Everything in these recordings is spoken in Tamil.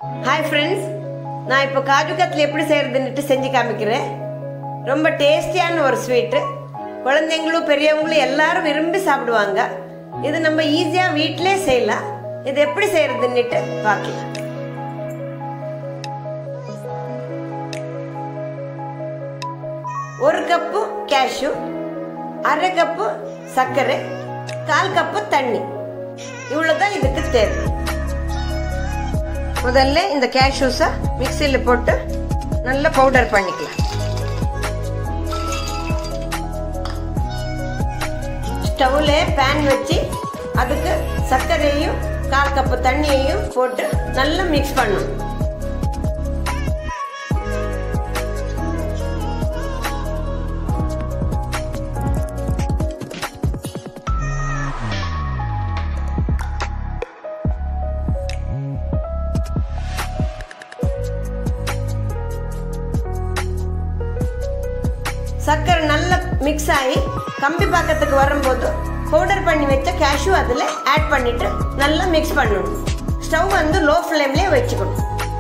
ஹாய் ஃப்ரெண்ட்ஸ் நான் இப்போ காஜு கத்லி எப்படி செய்கிறதுன்னுட்டு செஞ்சு காமிக்கிறேன் ரொம்ப டேஸ்டியான ஒரு ஸ்வீட்டு குழந்தைங்களும் பெரியவங்களும் எல்லாரும் விரும்பி சாப்பிடுவாங்க இது நம்ம ஈஸியாக வீட்டிலே செய்யலாம் இது எப்படி செய்கிறதுன்னுட்டு பார்க்கலாம் ஒரு கப்பு கேஷ்யூ அரை கப்பு சர்க்கரை கால் கப்பு தண்ணி இவ்வளோதான் இதுக்கு தேவை முதல்ல இந்த கேஷ்யூஸை மிக்சியில் போட்டு நல்லா பவுடர் பண்ணிக்கலாம் ஸ்டவ்ல பேன் வச்சு அதுக்கு சர்க்கரையும் கால் கப்பு தண்ணியையும் போட்டு நல்லா மிக்ஸ் பண்ணணும் சர்க்கரை நல்லா மிக்ஸ் ஆகி கம்பி பாக்கத்துக்கு வரும்போது பவுடர் பண்ணி வச்ச கேஷ்யூ அதில் ஆட் பண்ணிட்டு நல்லா மிக்ஸ் பண்ணணும் ஸ்டவ் வந்து லோ ஃப்ளேம்லேயே வச்சுக்கணும்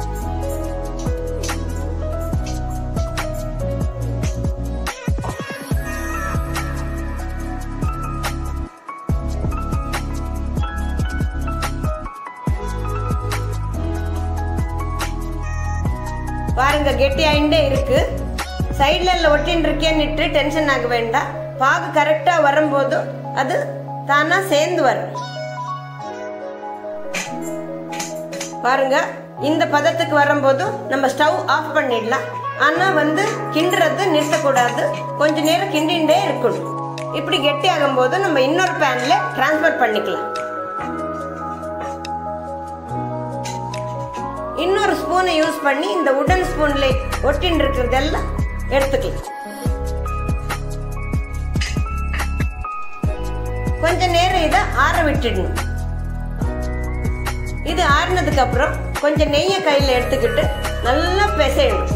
பாருங்க கெட்டி ஆயிண்டே இருக்கு சைடில் ஒட்டின்னு இருக்கேன்னுட்டு டென்ஷன் ஆக வேண்டாம் பாகு கரெக்டாக வரும்போது அது தானா சேர்ந்து வரும் பாருங்க இந்த பதத்துக்கு வரும்போது நம்ம ஸ்டவ் ஆஃப் பண்ணிடலாம் ஆனால் வந்து கிண்டுறது நிறுத்தக்கூடாது கொஞ்ச நேரம் கிண்டிகிட்டே இருக்கணும் இப்படி கெட்டி ஆகும்போது நம்ம இன்னொரு பேனில் டிரான்ஸ்ஃபர் பண்ணிக்கலாம் இன்னொரு ஸ்பூனை யூஸ் பண்ணி இந்த உடன் ஸ்பூன்ல ஒட்டின்னு இருக்கிறதெல்லாம் எடுத்துக்கலாம் கொஞ்ச நேரம் இதை ஆற விட்டுடணும் இது ஆறினதுக்கு அப்புறம் கொஞ்சம் நெய்யை கையில் எடுத்துக்கிட்டு நல்லா பிசையணும்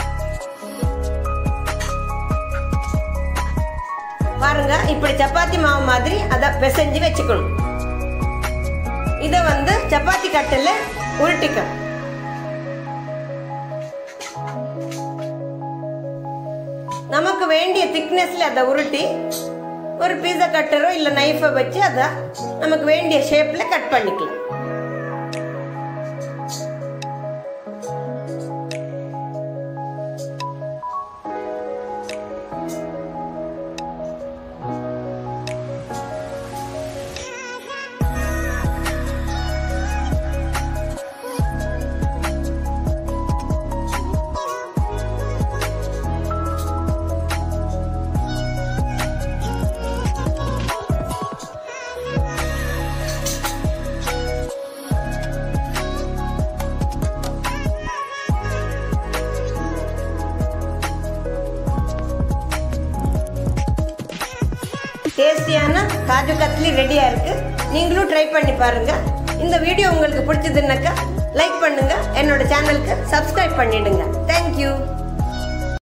பாருங்க இப்படி சப்பாத்தி மாவு மாதிரி அதை பிசைஞ்சு வச்சுக்கணும் இதை வந்து சப்பாத்தி கட்டில் உருட்டிக்கணும் நமக்கு வேண்டிய திக்னஸ்ல அதை உருட்டி ஒரு பீஸா கட்டரோ இல்லை நைஃபை வச்சு அதை நமக்கு வேண்டிய ஷேப்ல கட் பண்ணிக்கலாம் டேஸ்டியான காஜு கத்லி ரெடியாக இருக்கு நீங்களும் ட்ரை பண்ணி பாருங்க இந்த வீடியோ உங்களுக்கு பிடிச்சதுன்னாக்கா லைக் பண்ணுங்க என்னோட சேனலுக்கு சப்ஸ்கிரைப் பண்ணிடுங்க தேங்க்யூ